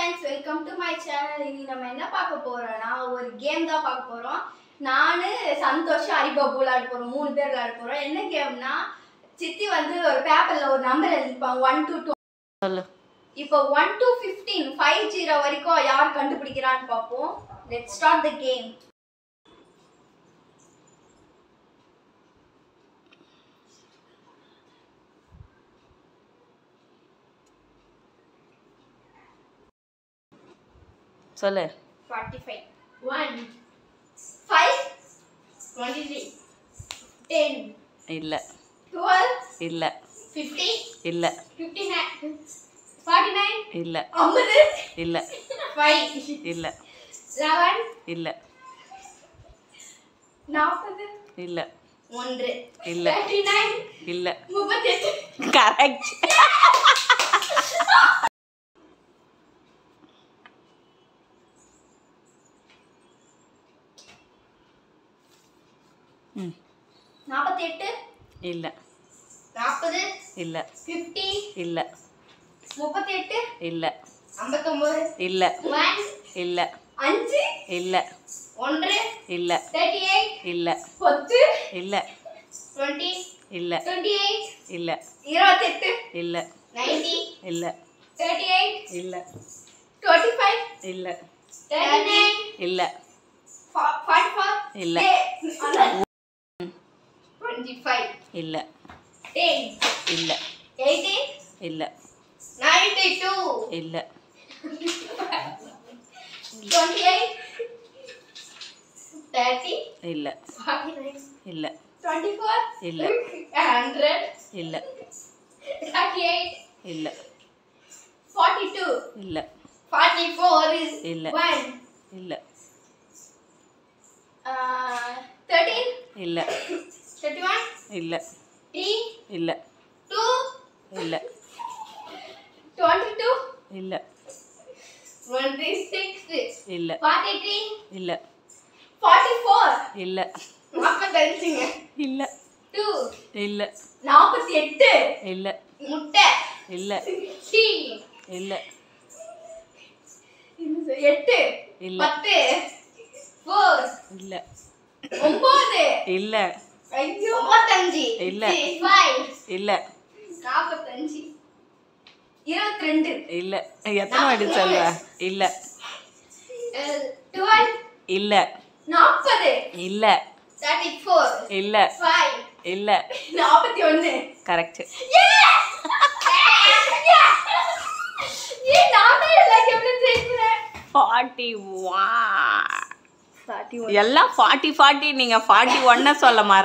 Friends welcome to my channel இன்னைக்கு நம்ம என்ன பார்க்க போறோம்னா ஒரு கேம் தான் பார்க்க போறோம் நானு சந்தோஷ் ஹரிபாபு விளையாட போறோம் மூணு பேர் விளையாட போறோம் என்ன கேம்னா சித்தி வந்து ஒரு பேப்பர்ல ஒரு நம்பர் எழுதிப்பாங்க ஒன் டு டூ சொல்லு இப்போ one to fifteen five zero வரைக்கும் யார் கண்டுபிடிக்கிறான்னு பார்ப்போம் லெட் ஸ்டார்ட் த கேம் சொல்லு forty five one five twenty three ten இல்லை டுவெல் இல்லை ஃபிஃப்டி இல்லை ஃபிஃப்டி நைன் ஃபார்ட்டி நைன் இல்லை ஐம்பது இல்லை ஃபைவ் இல்லை லெவன் இல்லை நாற்பது இல்லை ஒன்று இல்லை தேர்ட்டி நைன் இல்லை முப்பத்தெட்டு கரெக்ட் ம் நாற்பத்தெட்டு இல்லை நாற்பது இல்லை ஃபிஃப்டி இல்லை முப்பத்தெட்டு இல்லை ஐம்பத்தொம்பது இல்லை ஒன் இல்லை அஞ்சு இல்லை ஒன்று இல்லை தேர்ட்டி எயிட் இல்லை பத்து இல்லை டுவெண்ட்டி இல்லை டுவெண்ட்டி எயிட் இல்லை இருபத்தெட்டு இல்லை நைன்டி இல்லை தேர்ட்டி எயிட் இல்லை டுவெண்ட்டி ஃபைவ் இல்லை தேர்ட்டி நைன் இல்லை ஃபார்ட்டி ஃபோர் இல்ல. டுவெண்ட்டி ஃபைவ் இல்லை டென் இல்லை எயிட்டீன் இல்லை நைன்டி டூ இல்லை டுவெண்ட்டி எயிட் தேர்ட்டி இல்லை ஃபார்ட்டி நைன் இல்லை டுவெண்ட்டி ஃபோர் இல்ல. ஹண்ட்ரட் இல்லை தேர்ட்டி எயிட் இல்லை ஃபார்ட்டி டூ இல்லை ஃபார்ட்டி ஃபோர் இல்ல. ஒன் இல்லை தேர்ட்டீன் இல்லை தேர்ட்டி ஒன் இல்லை த்ரீ இல்லை டூ இல்லை டுவெண்ட்டி டூ இல்லை டுவெண்ட்டி சிக்ஸ் இல்லை ஃபார்ட்டி த்ரீ இல்லை ஃபார்ட்டி ஃபோர் இல்லை நாற்பத்தஞ்சுங்க இல்லை டூ இல்லை நாற்பத்தி எட்டு இல்லை முட்டை இல்லை டீ இல்லை எட்டு இல்ல. பத்து ஃபோர் இல்லை ஒன்பது இல்லை ஐயோ முப்பத்தஞ்சு இல்ல. ஃபைவ் இல்லை நாற்பத்தஞ்சு இருபத்தி ரெண்டு இல்லை எத்தனை வாட்டி சொல்லுவ இல்லை டுவெல் இல்லை நாற்பது இல்லை தேர்ட்டி ஃபோர் இல்லை ஃபைவ் இல்லை நாற்பத்தி ஒன்று கரெக்ட் ஏன் நான் தான் எல்லா கேம்லையும் ஜெயிக்கிறேன் ஃபார்ட்டி ஒன் எல்லாம் ஃபார்ட்டி ஃபார்ட்டி நீங்கள் ஃபார்ட்டி ஒன்னை சொல்ல மாற